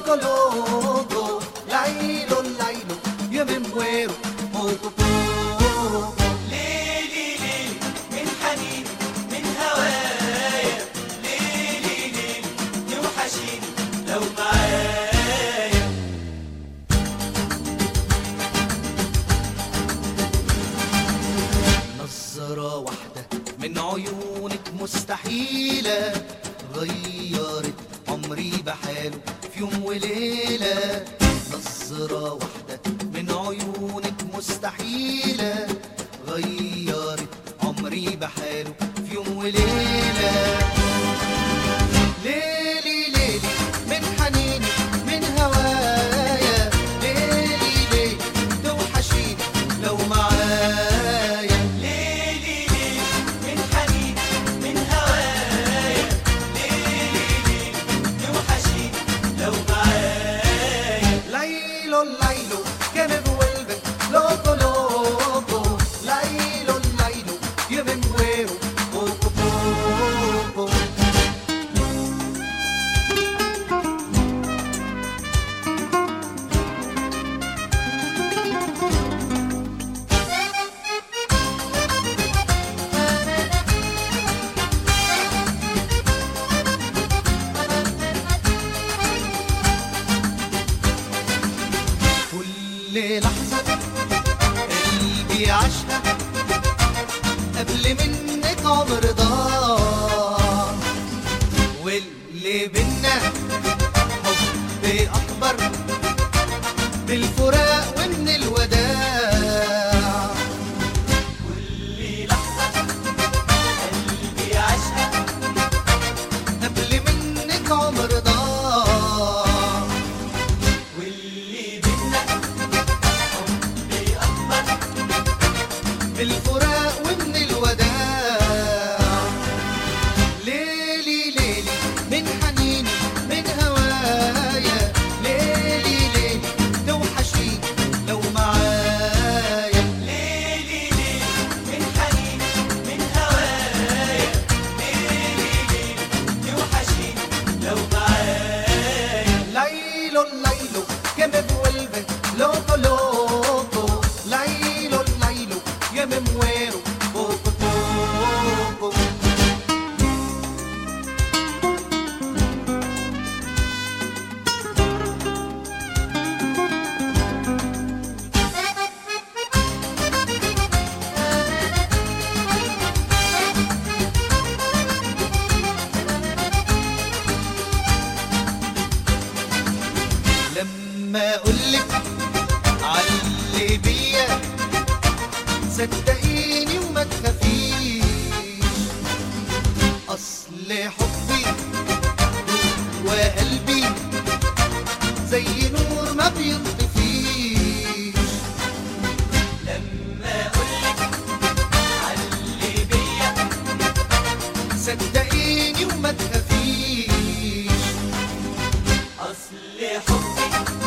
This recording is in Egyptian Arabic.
loco, loco, lailo, lailo, yo me muero poco, poco. ليلي ليلي من حنين من هوايا ليلي ليلي توحشيني لو معايا نظرة واحدة من عيونك مستحيلة غيرت عمري بحاله في يوم وليلة نظرة واحدة من عيونك مستحيلة غيرت عمري بحاله في يوم وليلة ليلي ليلي من حنيني من هوايا ليلي ليلي توحشيني لو معايا ليلي ليلي من حنين من هوايا ليلي ليلي توحشيني لو معايا Lailo, lailo, que me vuelve loco, loco. Lailo, lailo, yo me muero poco, poco. كل لحظة قلبي عاشها قبل منك عمر ضاع واللي بينا حب أكبر بالفراق ومن الوداع كل لحظة قلبي عاشها قبل منك عمر ضاع واللي بينا حب أكبر بالفراق ومن الوداع ليلي ليلي من حنيني من هوايا ليلي ليلي توحشيني لو معايا ليلي ليلي من حنين من هوايا ليلي ليلي توحشيني لو معايا Lailo, lailo, que me vuelve loco, loco. Lailo, lailo, que me muero poco, poco. لما اقولك علي بيا صدقيني وما تخافيش اصل حبي وقلبي زي نور ما بيطفيش لما أقولك علي بيا صدقيني وما تخافيش أصل حبي